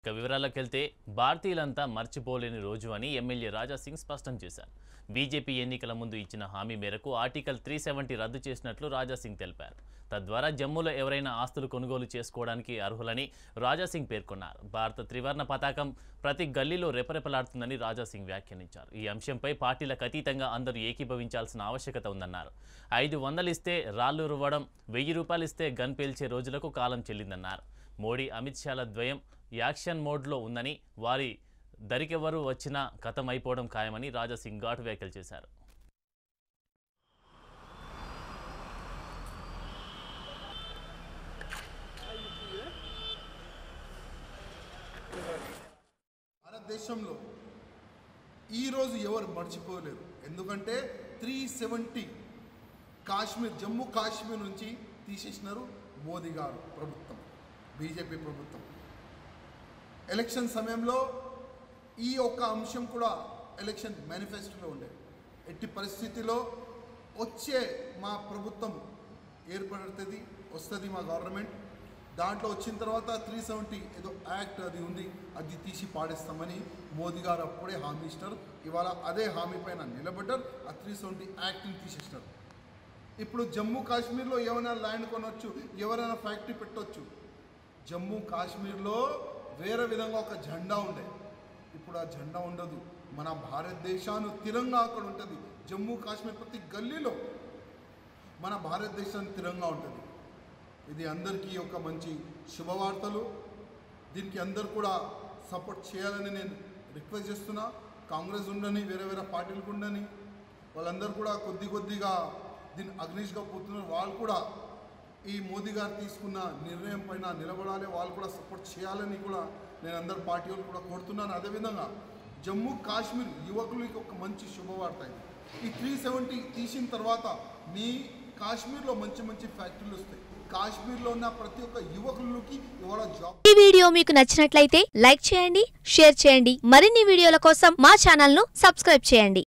ఇక వివరాల్లోకి వెళ్తే భారతీయులంతా మర్చిపోలేని రోజు అని ఎమ్మెల్యే రాజా సింగ్ స్పష్టం చేశారు బీజేపీ ఎన్నికల ముందు ఇచ్చిన హామీ మేరకు ఆర్టికల్ త్రీ సెవెంటీ రద్దు చేసినట్లు రాజా సింగ్ తెలిపారు తద్వారా జమ్మూలో ఎవరైనా ఆస్తులు కొనుగోలు చేసుకోవడానికి అర్హులని రాజా సింగ్ పేర్కొన్నారు భారత త్రివర్ణ పతాకం ప్రతి గల్లీలో రెపరెపలాడుతుందని రాజా సింగ్ వ్యాఖ్యానించారు ఈ అంశంపై పార్టీలకు అతీతంగా అందరూ ఏకీభవించాల్సిన ఆవశ్యకత ఉందన్నారు ఐదు వందలు ఇస్తే రాళ్లు రువ్వడం వెయ్యి రూపాయలు ఇస్తే గన్ పేల్చే రోజులకు కాలం చెల్లిందన్నారు మోడీ అమిత్ షాల ద్వయం యాక్షన్ మోడ్లో ఉందని వారి దరికెవరు వచ్చినా కథం అయిపోవడం ఖాయమని రాజా సింగ్ ఘాటు వ్యాఖ్యలు చేశారు భారతదేశంలో ఈరోజు ఎవరు మర్చిపోలేరు ఎందుకంటే త్రీ సెవెంటీ కాశ్మీర్ జమ్మూ కాశ్మీర్ నుంచి తీసేసినారు మోదీ గారు ప్రభుత్వం బీజేపీ ప్రభుత్వం ఎలక్షన్ సమయంలో ఈ ఒక్క అంశం కూడా ఎలక్షన్ మేనిఫెస్టోలో ఉండే ఎట్టి పరిస్థితిలో వచ్చే మా ప్రభుత్వం ఏర్పడుతుంది వస్తుంది మా గవర్నమెంట్ దాంట్లో వచ్చిన తర్వాత త్రీ సెవెంటీ ఏదో యాక్ట్ అది ఉంది అది తీసి పాడేస్తామని మోదీ గారు అప్పుడే హామీ ఇస్తారు ఇవాళ అదే హామీ పైన నిలబడ్డారు ఆ త్రీ సెవెంటీ యాక్ట్ని తీసేసినారు ఇప్పుడు జమ్మూ కాశ్మీర్లో ఏమైనా ల్యాండ్ కొనవచ్చు ఎవరైనా ఫ్యాక్టరీ పెట్టవచ్చు జమ్మూ కాశ్మీర్లో వేరే విధంగా ఒక జెండా ఉండే ఇప్పుడు ఆ జెండా ఉండదు మన భారతదేశాన్ని తిరంగా అక్కడ ఉంటుంది జమ్మూ కాశ్మీర్ ప్రతి గల్లీలో మన భారతదేశాన్ని తిరంగా ఉంటుంది ఇది అందరికీ ఒక మంచి శుభవార్తలు దీనికి అందరు కూడా సపోర్ట్ చేయాలని నేను రిక్వెస్ట్ చేస్తున్నా కాంగ్రెస్ ఉండని వేరే వేరే పార్టీలకు ఉండని వాళ్ళందరూ కూడా కొద్ది కొద్దిగా దీన్ని అగ్నిష్గా పోతున్నారు వాళ్ళు కూడా ఈ మోదీ గారు తీసుకున్న నిర్ణయం పైన నిలబడాలి వాళ్ళు కూడా సపోర్ట్ చేయాలని కూడా నేను అందరు పార్టీ వాళ్ళు కూడా కోరుతున్నాను అదేవిధంగా జమ్మూ కాశ్మీర్ యువకులకి ఒక మంచి శుభవార్త ఇది ఈ త్రీ సెవెంటీ తీసిన తర్వాత మీ కాశ్మీర్లో మంచి మంచి ఫ్యాక్టరీలు వస్తాయి కాశ్మీర్లో ఉన్న ప్రతి ఒక్క యువకులకి ఇవాళ జాబ్ ఈ వీడియో మీకు నచ్చినట్లయితే లైక్ చేయండి షేర్ చేయండి మరిన్ని వీడియోల కోసం మా ఛానల్ను సబ్స్క్రైబ్ చేయండి